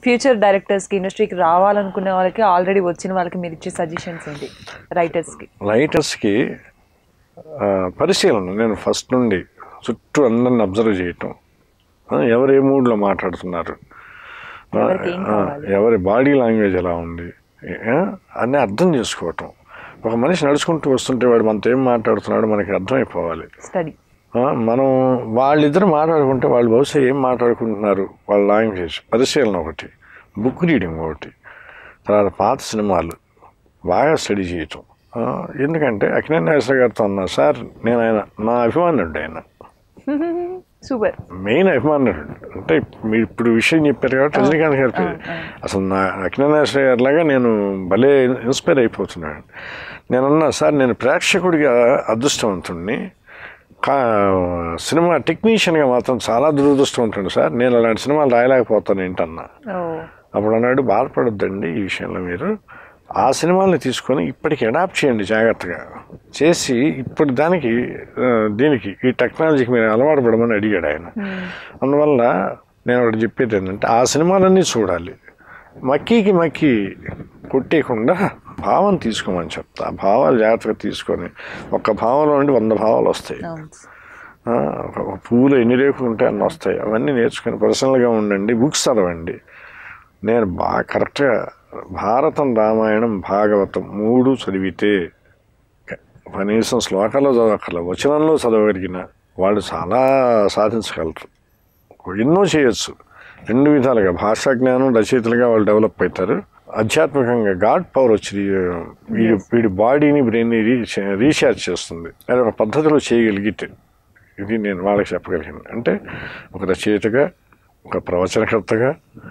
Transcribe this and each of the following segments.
Future డైరెక్టర్స్కి ఇండస్ట్రీకి రావాలనుకునే వాళ్ళకి already వచ్చిన వాళ్ళకి మీరు ఇచ్చే సజెషన్స్ ఏంటి రైటర్స్కి రైటర్స్కి ఆ, పరిశీలన నేను ఫస్ట్ నుండి చుట్టూ అందరిని అబ్జర్వ్ చేయటం ఆ, ఎవరు ఏ మూడ్లో మాట్లాడుతున్నారు ఆ, ఎవరికి ఏం ఆ, కావాలి? ఎవరి బాడీ లాంగ్వేజ్ ఎలా ఉంది ఆ, అన్నీ అర్థం చేసుకోవటం ఒక మనిషి నడుచుకుంటూ వస్తుంటే వాడు మనతో ఏం మాట్లాడుతున్నాడో మనకి అర్థమైపోవాలి స్టడీ ఆ, మనం వాళ్ళిద్దరు మాట్లాడుకుంటే వాళ్ళు బహుశా ఏం మాట్లాడుకుంటున్నారు వాళ్ళ లాంగ్వేజ్ పరిశీలన ఒకటి బుక్ రీడింగ్ ఒకటి తర్వాత పాత సినిమాలు బాగా స్టడీ చేయటం ఆ, ఎందుకంటే అఖిల నాగేశ్వర గారితో అన్నా సార్ నేను ఆయన నా అభిమానుడు ఆయన సూపర్ మెయిన్ అభిమానుడు అంటే మీరు ఇప్పుడు విషయం చెప్పారు కాబట్టి రజనీకాంత్ గారి పేరు అసలు నా అఖిల నాగేశ్వర గారి లాగా నేను భలే ఇన్స్పైర్ అయిపోతున్నాను నేనన్నా సార్ నేను ప్రేక్షకుడిగా అదృష్టవంతుణ్ణి కా సినిమా టెక్నీషియన్గా మాత్రం చాలా దురదృష్టవంతుడు సార్ నేను అలాంటి సినిమాలు రాయలేకపోతాను ఏంటన్నా ఓ అప్పుడు అన్నాడు బాధపడొద్దండి ఈ విషయంలో మీరు ఆ సినిమాల్ని తీసుకొని ఇప్పటికి అడాప్ట్ చేయండి జాగ్రత్తగా చేసి ఇప్పుడు దానికి ఆ, దీనికి ఈ టెక్నాలజీకి మీరు అలవాటు పడమని అడిగాడు ఆయన అందువల్ల నేను ఒకటి చెప్పేది ఏంటంటే ఆ సినిమాలన్నీ చూడాలి మక్కీకి మక్కి కొట్టేయకుండా భావం తీసుకోమని చెప్తా ఆ భావాలు జాగ్రత్తగా తీసుకొని ఒక్క భావంలో నుండి వంద భావాలు వస్తాయి అవును ఆ, ఒక ఒక పువ్వులు ఎన్ని రేకులు ఉంటాయి అన్నీ వస్తాయి అవన్నీ నేర్చుకొని పర్సనల్గా ఉండండి బుక్స్ చదవండి నేను బాగా కరెక్ట్గా భారతం రామాయణం భాగవతం మూడు చదివితే క- కనీసం శ్లోకాల్లో చదవక్కర్ల వచనంలో చదవగలిగిన వాళ్ళు చాలా సాధించగలరు ఎన్నో చేయొచ్చు రెండు విధాలుగా భాషా జ్ఞానం రచయితలుగా వాళ్ళు డెవలప్ అవుతారు ఆధ్యాత్మికంగా గాడ్ పవర్ వచ్చి వీడి వీడి బాడీని బ్రెయిన్ని రీఛార్జ్ చేస్తుంది అది ఒక పద్ధతిలో చేయగలిగితే ఇది నేను వాళ్ళకి చెప్పగలిగాను అంటే ఒక రచయితగా ఒక ప్రవచనకర్తగా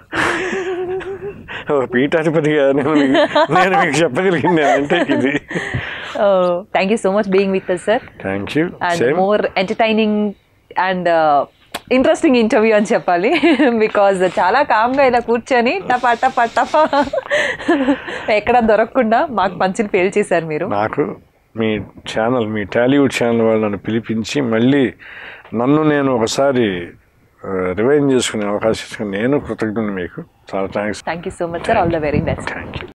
ఒక పీఠాధిపతిగా నేను మీకు నేను మీకు చెప్పగలిగింది అంటే ఇది thank you so much being with us sir thank you and same more entertaining and interesting interview అని చెప్పాలి బికాజ్ చాలా కామ్గా ఇలా కూర్చొని టపా టపా టపా ఎక్కడ దొరకకుండా మాకు పంచులు పేల్ చేశారు మీరు నాకు మీ ఛానల్ మీ టాలీవుడ్ ఛానల్ వాళ్ళు నన్ను పిలిపించి మళ్ళీ నన్ను నేను ఒకసారి రివైన్ చేసుకునే అవకాశం ఇచ్చుకుని నేను కృతజ్ఞుని మీకు చాలా thanks thank you so much sir all the very best thank you